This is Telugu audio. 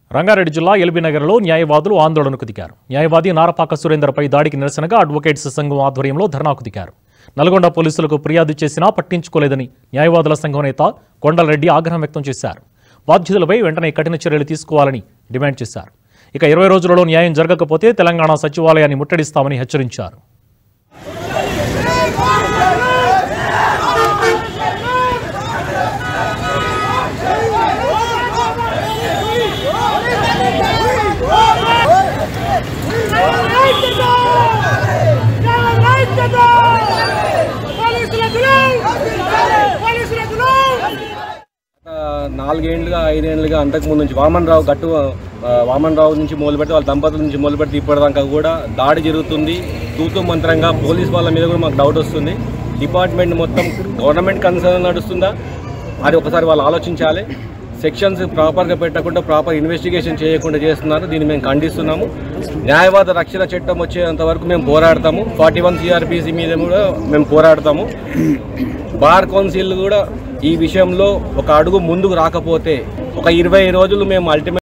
రంగారెడ్డి జిల్లా ఎల్బీనగర్లో న్యాయవాదులు ఆందోళనకు దిగారు న్యాయవాది నారపాక సురేందర్పై దాడికి నిరసనగా అడ్వకేట్స్ సంఘం ఆధ్వర్యంలో ధర్నాకు దిగారు నల్గొండ పోలీసులకు ఫిర్యాదు చేసినా పట్టించుకోలేదని న్యాయవాదుల సంఘం నేత కొండలరెడ్డి ఆగ్రహం వ్యక్తం చేశారు బాధ్యులపై వెంటనే కఠిన చర్యలు తీసుకోవాలని డిమాండ్ చేశారు ఇక ఇరవై రోజులలో న్యాయం జరగకపోతే తెలంగాణ సచివాలయాన్ని ముట్టడిస్తామని హెచ్చరించారు ఆ, నాలుగేండ్లుగా ఐదేండ్లుగా అంతకుముందు నుంచి వామన్ రావు గట్టు ఆ, వామన్ రావు నుంచి మొదలు పెడితే వాళ్ళ దంపతుల నుంచి మొదలు పెడితే ఇప్పటిదాకా కూడా దాడి జరుగుతుంది తూతు మంత్రంగా పోలీస్ వాళ్ళ మీద కూడా మాకు డౌట్ వస్తుంది డిపార్ట్మెంట్ మొత్తం గవర్నమెంట్ కన్సర్న్ నడుస్తుందా అది ఒకసారి వాళ్ళు ఆలోచించాలి సెక్షన్స్ ప్రాపర్గా పెట్టకుండా ప్రాపర్ ఇన్వెస్టిగేషన్ చేయకుండా చేస్తున్నారు దీన్ని మేము ఖండిస్తున్నాము న్యాయవాద రక్షణ చట్టం వచ్చేంత వరకు మేము పోరాడతాము ఫార్టీ వన్ సిఆర్పిసి మీద కూడా మేము పోరాడతాము బార్ కౌన్సిల్ కూడా ఈ విషయంలో ఒక అడుగు ముందుకు రాకపోతే ఒక ఇరవై రోజులు మేము అల్టిమేట్